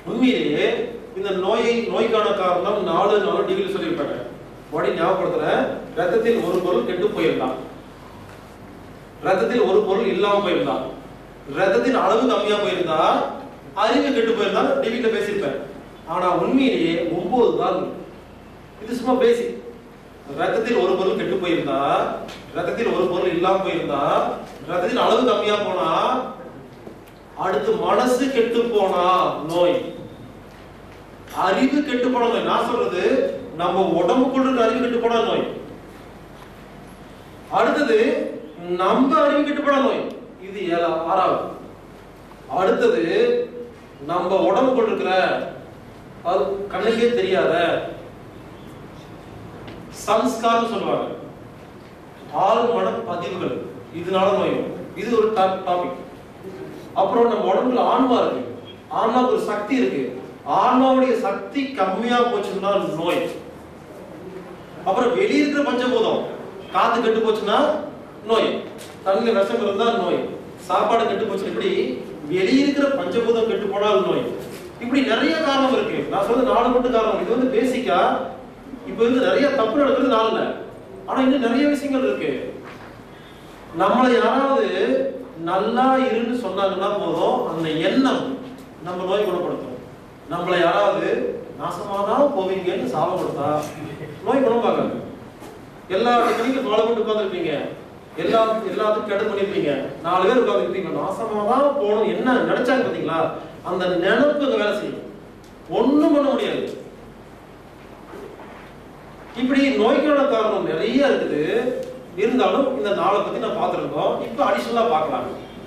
உண்மையிலேயே இந்த நோயை நோய்க்கான காரணம் நாலு நாலு டிகிரி சொல்லியிருப்பாங்க உடனே ஞாபகப்படுத்துறேன் ரத்தத்தில் ஒரு பொருள் கெட்டு போயிருந்தான் ரத்தத்தில் ஒரு பொருள் இல்லாம போயிருந்தான் ரத்தத்தின் அளவு கம்மியா போயிருந்தா அறிவு கெட்டு போயிருந்தா டிவில பேசியிருப்பேன் ஆனா உண்மையிலேயே ஒன்பது தான் இது சும்மா பேசிக் ரத்தத்தில் ஒரு பொருள் கெட்டு போயிருந்தா ரத்தத்தில் ஒரு பொருள் இல்லாம போயிருந்தா ரத்தத்தின் அளவு கம்மியா போனா அடுத்து மனசு கெட்டு போனா நோய் அறிவு கெட்டு போன நோய் நான் சொல்றது நம்ம உடம்புக்குள்ள இருக்க அறிவு கெட்டு போன நோய் அடுத்தது நம்ம அறிவு கெட்டு போன நோய் இது ஏழா ஆறாவது அடுத்தது நம்ம உடம்புக்குள்ள இருக்கிற அது கண்ணுக்கே தெரியாத சம்ஸ்காரம் சொல்லுவாங்க ஆறு மன பதிவுகள் இதனால நோய் வரும். இது ஒரு டாபிக் அப்புறம் நம்ம உடம்புல ஆன்மா இருக்கு ஆன்மாவுக்கு ஒரு சக்தி இருக்கு ஆன்மாவுடைய சக்தி கம்மியா போச்சுன்னா நோய் அப்புறம் வெளிய இருக்கிற பஞ்சபூதம் காத்து கெட்டு போச்சுன்னா நோய் தண்ணில விஷம் இருந்தா நோய் சாப்பாடு கெட்டு போச்சு இப்படி வெளிய இருக்கிற பஞ்சபூதம் கெட்டு போனால் நோய் இப்படி நிறைய காரணம் இருக்கு நான் சொல்றது நாலு மட்டும் காரணம் இது வந்து பேசிக்கா இப்ப வந்து நிறைய தப்பு நடக்கிறது நாள்ல ஆனா இன்னும் நிறைய விஷயங்கள் இருக்கு நம்மளை யாராவது நல்லா இருன்னு சொன்னாங்கன்னா போதும் அந்த எண்ணம் நம்ம நோய் குணப்படுத்தும் நம்மளை யாராவது நாசமாதான் போவீங்கன்னு சாபம் கொடுத்தா நோய் குணமாகாது எல்லா டெக்னிக்கும் ஃபாலோ பண்ணி உட்காந்துருப்பீங்க எல்லா எல்லாத்துக்கும் கெடு பண்ணிருப்பீங்க நாலு பேர் உட்காந்துருப்பீங்க நாசமாதான் போகணும் என்ன நினைச்சாங்க பாத்தீங்களா அந்த நினைப்பு அங்க வேலை செய்யும் ஒண்ணும் பண்ண முடியாது இப்படி நோய்க்கான காரணம் நிறைய இருக்குது இருந்தாலும் இந்த நாளை பத்தி நான் பார்த்துருக்கோம் இப்போ அடிஷனலா பார்க்கலாம்